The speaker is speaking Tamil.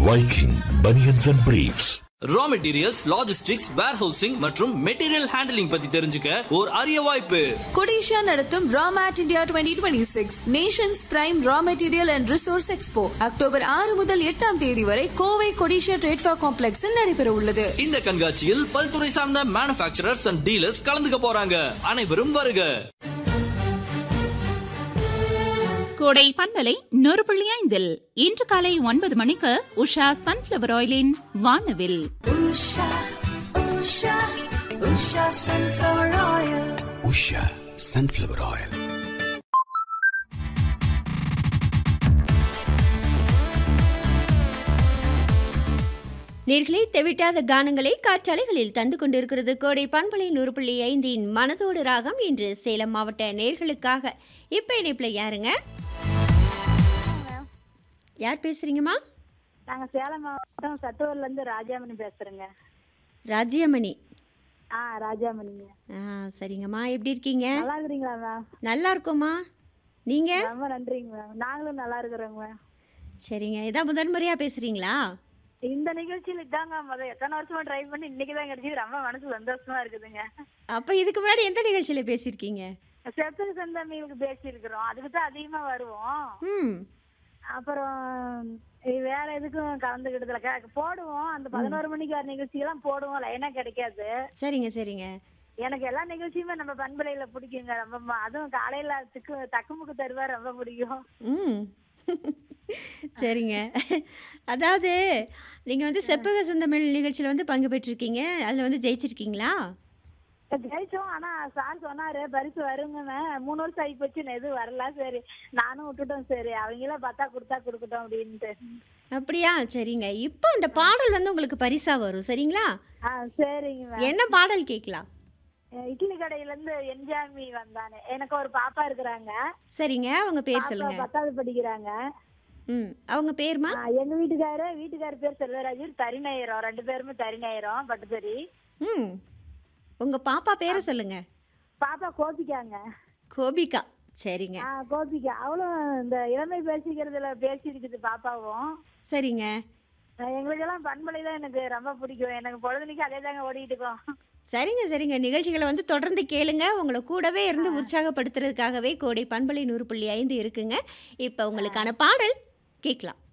Viking Bunions and Briefs. Raw materials logistics warehousing மற்றும் மெட்டீரியல் ஹேண்டலிங் பத்தி தெரிஞ்சுக்க ஒரு அரிய வாய்ப்பு கொடிஷா நடத்தும் Ramet India twenty twenty six nations prime raw material and resource expo October ஆறு முதல் எட்டாம் தேதி வரை கோவை கொடிஷா ட்ரேட்ஃபா காம்ப்ளெக்ஸில் நடைபெற உள்ளது இந்த கண்காட்சியில் பல்துறை சார்ந்த மேனுபேக்சரர்ஸ் அண்ட் டீலர்ஸ் கலந்துக்க போறாங்க அனைவரும் வருக கோடை பண்பலை நூறு புள்ளி ஐந்தில் இன்று காலை ஒன்பது மணிக்கு உஷா சன்ஃபிளவர் ஆயிலின் வானவில் உஷா சன்ஃப்ளவர் ஆயில் நேர்களை தெவிட்டாத கானங்களை காற்றாலைகளில் தந்து கொண்டிருக்கிறது கோடை பண்பலை நூறு புள்ளி ஐந்தின் மனதோடு ராகம் இன்று சேலம் மாவட்ட நேர்களுக்காக இப்போ இணைப்பில் யாருங்க யார் பேசுறீங்கம்மா நாங்க சேலம் மாவட்டம் சட்டுவூர்ல இருந்து ராஜாமணி பேசுறேங்க ராஜ்யமணி ஆ ராஜாமணிங்க ஆ சரிங்கம்மா எப்படி இருக்கீங்க நல்லா இருக்கிறீங்களா மேம் நல்லா இருக்கோம்மா நீங்கள் ரொம்ப நன்றிங்க மேம் நாங்களும் நல்லா இருக்கிறோங்க மேம் சரிங்க இதான் முதன்முறையாக பேசுகிறீங்களா இந்த நிகழ்ச்சியில் இதாங்க முதல் எத்தனை வருஷமா ட்ரை பண்ணி இன்னைக்கு தான் கிடைச்சது ரொம்ப மனசு சந்தோஷமா இருக்குதுங்க அப்போ இதுக்கு முன்னாடி எந்த நிகழ்ச்சியில் பேசியிருக்கீங்க செப்பு சந்தமிகளுக்கு பேசியிருக்கிறோம் அதுக்கு தான் அதிகமா வருவோம் ம் அப்புறம் இது வேற எதுக்கும் கலந்துக்கிட்டதுல க- போடுவோம் அந்த பதினோரு மணிக்கு வர நிகழ்ச்சியெல்லாம் போடுவோம் லைனா கிடைக்காது சரிங்க சரிங்க எனக்கு எல்லா நிகழ்ச்சியுமே நம்ம பண்பலையில பிடிக்குங்க ரொம்ப ம- அதுவும் காலையில திக்கு தக்குமுக்கு தருவார் ரொம்ப பிடிக்கும் ம் சரிங்க அதாவது நீங்கள் வந்து செப்பக செந்தமிழ் நிகழ்ச்சியில் வந்து பங்கு பெற்றிருக்கீங்க அதில் வந்து ஜெயிச்சிருக்கீங்களா ஜெயிச்சோம் ஆனா சார் சொன்னாரு பரிசு வருங்கன்னு மூணு வருஷம் ஆகி போச்சு நான் எதுவும் வரல சரி நானும் விட்டுட்டோம் சரி அவங்களாம் பார்த்தா கொடுத்தா கொடுக்கட்டும் அப்படின்ட்டு அப்படியா சரிங்க இப்போ இந்த பாடல் வந்து உங்களுக்கு பரிசா வரும் சரிங்களா ஆ சரிங்க மேம் என்ன பாடல் கேட்கலாம் இட்லி கடையில இருந்து என்ஜாமி வந்தானே எனக்கு ஒரு பாப்பா இருக்கிறாங்க சரிங்க அவங்க பேர் பாப்பா சொல்லுங்க பத்தாவது படிக்கிறாங்க ம் அவங்க பேருமா ஆ, எங்க வீட்டுக்காரு வீட்டுக்காரு பேர் செல்வராஜர் தரிநேயரம் ரெண்டு பேருமே தரிநேயரம் பட்டுத்தறி ம் உங்கள் பாப்பா பேரை சொல்லுங்க பாப்பா கோபிக்காங்க கோபிகா சரிங்க ஆ கோபிகா அவளும் இந்த இளமை பேசிக்கிறதுல பேசி இருக்குது பாப்பாவும் சரிங்க அஹ் எங்களுக்கெல்லாம் பண்பலை தான் எனக்கு ரொம்ப பிடிக்கும் எனக்கு பொழுதுனிக்கு அதே தாங்க ஓடிட்டு இருக்கோம் சரிங்க சரிங்க நிகழ்ச்சிகளை வந்து தொடர்ந்து கேளுங்க உங்களை கூடவே இருந்து உற்சாகப்படுத்துறதுக்காகவே கோடை பண்பலை நூறு புள்ளி ஐந்து இருக்குங்க இப்போ உங்களுக்கான பாடல் கேட்கலாம்